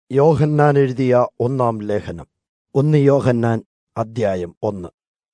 യോഹന്നാൻ എഴുതിയ ഒന്നാം ലേഖനം ഒന്ന് യോഹന്നാൻ അദ്ധ്യായം ഒന്ന്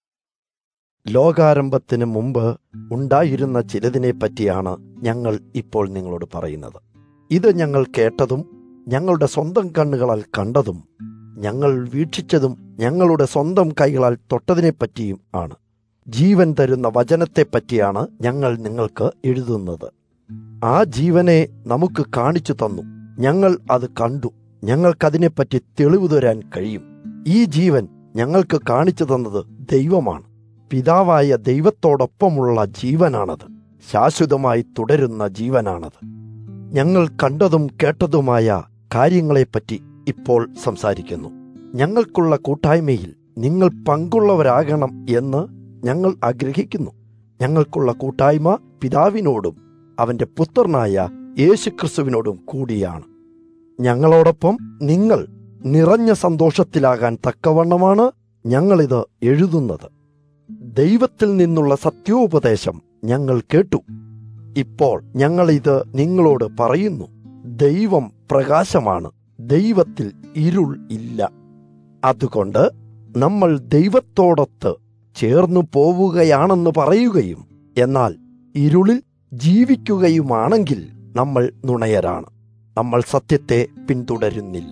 ലോകാരംഭത്തിന് മുമ്പ് ഉണ്ടായിരുന്ന ചിലതിനെ പറ്റിയാണ് ഞങ്ങൾ ഇപ്പോൾ നിങ്ങളോട് പറയുന്നത് ഇത് ഞങ്ങൾ കേട്ടതും ഞങ്ങളുടെ സ്വന്തം കണ്ണുകളാൽ കണ്ടതും ഞങ്ങൾ വീക്ഷിച്ചതും ഞങ്ങളുടെ സ്വന്തം കൈകളാൽ തൊട്ടതിനെപ്പറ്റിയും ആണ് ജീവൻ തരുന്ന വചനത്തെപ്പറ്റിയാണ് ഞങ്ങൾ നിങ്ങൾക്ക് എഴുതുന്നത് ആ ജീവനെ നമുക്ക് കാണിച്ചു തന്നു ഞങ്ങൾ അത് കണ്ടു ഞങ്ങൾക്കതിനെപ്പറ്റി തെളിവ് തരാൻ കഴിയും ഈ ജീവൻ ഞങ്ങൾക്ക് കാണിച്ചു തന്നത് ദൈവമാണ് പിതാവായ ദൈവത്തോടൊപ്പമുള്ള ജീവനാണത് ശാശ്വതമായി തുടരുന്ന ജീവനാണത് ഞങ്ങൾ കണ്ടതും കേട്ടതുമായ കാര്യങ്ങളെപ്പറ്റി ഇപ്പോൾ സംസാരിക്കുന്നു ഞങ്ങൾക്കുള്ള കൂട്ടായ്മയിൽ നിങ്ങൾ പങ്കുള്ളവരാകണം എന്ന് ഞങ്ങൾ ആഗ്രഹിക്കുന്നു ഞങ്ങൾക്കുള്ള കൂട്ടായ്മ പിതാവിനോടും അവന്റെ പുത്രനായ യേശുക്രിസ്തുവിനോടും കൂടിയാണ് ഞങ്ങളോടൊപ്പം നിങ്ങൾ നിറഞ്ഞ സന്തോഷത്തിലാകാൻ തക്കവണ്ണമാണ് ഞങ്ങളിത് എഴുതുന്നത് ദൈവത്തിൽ നിന്നുള്ള സത്യോപദേശം ഞങ്ങൾ കേട്ടു ഇപ്പോൾ ഞങ്ങളിത് നിങ്ങളോട് പറയുന്നു ദൈവം പ്രകാശമാണ് ദൈവത്തിൽ ഇരുൾ ഇല്ല അതുകൊണ്ട് നമ്മൾ ദൈവത്തോടൊത്ത് ചേർന്നു പോവുകയാണെന്ന് പറയുകയും എന്നാൽ ഇരുളിൽ ജീവിക്കുകയുമാണെങ്കിൽ നമ്മൾ നുണയരാണ് നമ്മൾ സത്യത്തെ പിന്തുടരുന്നില്ല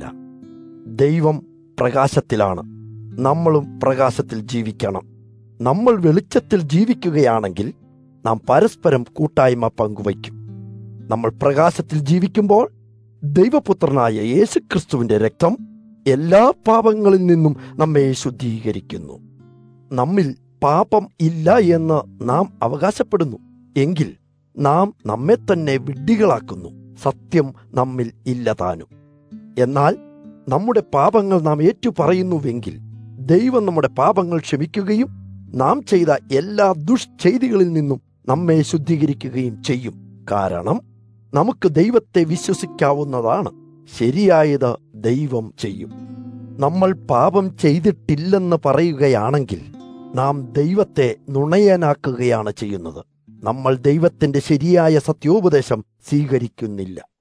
ദൈവം പ്രകാശത്തിലാണ് നമ്മളും പ്രകാശത്തിൽ ജീവിക്കണം നമ്മൾ വെളിച്ചത്തിൽ ജീവിക്കുകയാണെങ്കിൽ നാം പരസ്പരം കൂട്ടായ്മ പങ്കുവയ്ക്കും നമ്മൾ പ്രകാശത്തിൽ ജീവിക്കുമ്പോൾ ദൈവപുത്രനായ യേശുക്രിസ്തുവിന്റെ രക്തം എല്ലാ പാപങ്ങളിൽ നിന്നും നമ്മെ ശുദ്ധീകരിക്കുന്നു നമ്മിൽ പാപം ഇല്ല എന്ന് നാം അവകാശപ്പെടുന്നു എങ്കിൽ നാം നമ്മെ തന്നെ വിഡ്ഢികളാക്കുന്നു സത്യം നമ്മിൽ ഇല്ലതാനും എന്നാൽ നമ്മുടെ പാപങ്ങൾ നാം ഏറ്റുപറയുന്നുവെങ്കിൽ ദൈവം നമ്മുടെ പാപങ്ങൾ ക്ഷമിക്കുകയും നാം ചെയ്ത എല്ലാ ദുഷ്ചെയ്തികളിൽ നിന്നും നമ്മെ ശുദ്ധീകരിക്കുകയും ചെയ്യും കാരണം നമുക്ക് ദൈവത്തെ വിശ്വസിക്കാവുന്നതാണ് ശരിയായത് ദൈവം ചെയ്യും നമ്മൾ പാപം ചെയ്തിട്ടില്ലെന്ന് പറയുകയാണെങ്കിൽ നാം ദൈവത്തെ നുണയനാക്കുകയാണ് ചെയ്യുന്നത് നമ്മൾ ദൈവത്തിന്റെ ശരിയായ സത്യോപദേശം സ്വീകരിക്കുന്നില്ല